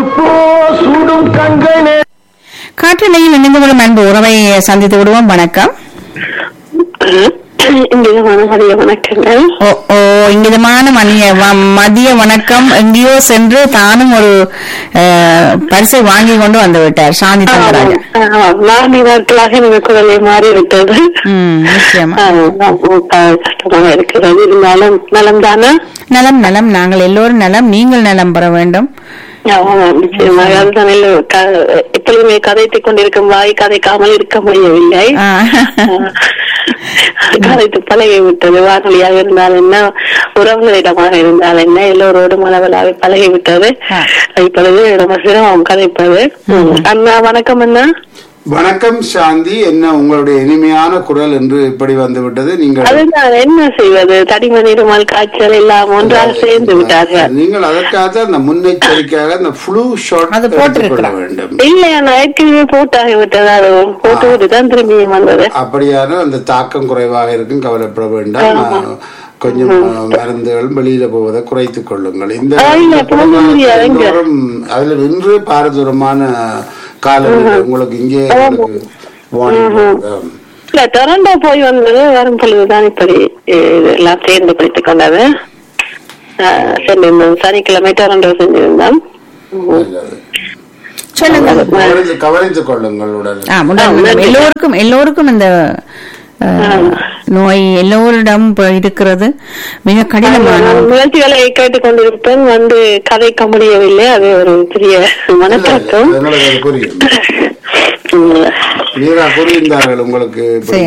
நெருப்போ சுடும் கங்கனே காற்றலையில் இணைந்து கொள்ளும் அன்பு உறவை சந்தித்து விடுவோம் வணக்கம் இங்கிதமான மதிய வணக்கங்கள் ஓ ஓ இங்கிதமான மணிய வ- மதிய வணக்கம் எங்கேயோ சென்று தானும் ஒரு அஹ், பரிசை வாங்கி கொண்டு வந்து விட்டார் சாந்தி தங்கராஜன் நான்கு நாட்களாக எனக்கு குரலை மாறி விட்டது ம் நிச்சயமா கஷ்டமாக இருக்கிறது இருந்தாலும் நலம் தானே நலம் நலம் நாங்கள் எல்லோரும் நலம் நீங்கள் நலம் பெற வேண்டும் ஆமாம், நிச்சயமாக அதுதான் இல்லை. க- எப்பொழுதுமே கதைத்துக் கொண்டிருக்கும் வாய் கதைக்காமல் இருக்க முடியவில்லை ஆ. கதைத்து பழகி விட்டது வானொலியாக இருந்தால் என்ன உறவுகளிடமாக இருந்தால் என்ன எல்லோரோடும் அளவலாக பழகி விட்டது ஆ. இப்பொழுது நம்ம சிரமம் கதைப்பது அண்ணா வணக்கம் அண்ணா வணக்கம் சாந்தி என்ன உங்களுடைய இனிமையான குரல் என்று இப்படி வந்துவிட்டது நீங்கள் அதுதான் என்ன செய்வது தடிமன் இருமல் காய்ச்சல் எல்லாம் ஒன்றாக சேர்ந்து விட்டார்கள் நீங்கள் அதற்காக அந்த முன்னெச்சரிக்கையாக அந்த ஃப்ளூ ஷாட் அது போட்டிருக்கலாம். வேண்டும் இல்லையா நான் ஏற்கனவே போட்டாகி விட்டது அது போட்டு தான் திரும்பியும் வந்தது அப்படியான அந்த தாக்கம் குறைவாக இருக்கும் கவலைப்பட வேண்டாம் ஆஹ், கொஞ்சம் ஆஹ், மருந்துகள் வெளியில போவதை குறைத்துக் கொள்ளுங்கள் இந்த ஆ, இல்ல, இந்த போக முடியாது, எங்க? எல்லோரும் அதுல நின்று பாரதூரமான காலநிலை உங்களுக்கு இங்கே உங்களுக்கு warning கொடுக்கிறோம். இல்ல டொரண்டோ போய் வந்தது வரும் பொழுதுதான் இப்படி அஹ், எல்லாம் சேர்ந்து படித்துக் கொண்டது அஹ், சென்றிருந்தோம் சனிக்கிழமை டொரண்டோ சென்றிருந்தோம் நல்லது. சொல்லுங்க கவனித்து- கவனித்துக் கொள்ளுங்கள் உடனே ஆ, உடல் உடல். எல்லோருக்கும் எல்லோருக்கும் இந்த அஹ், நோய் எல்லோரிடம் இப்ப இருக்கிறது மிக கடினமான நான் முயற்சிகளை கேட்டுக் கொண்டிருப்பேன் வந்து கதைக்க முடியவில்லை அது ஒரு பெரிய மனத்தாக்கம் எங்களுக்கு அது புரியும் உம். மீரா புரிந்தார்கள் உங்களுக்கு இப்படி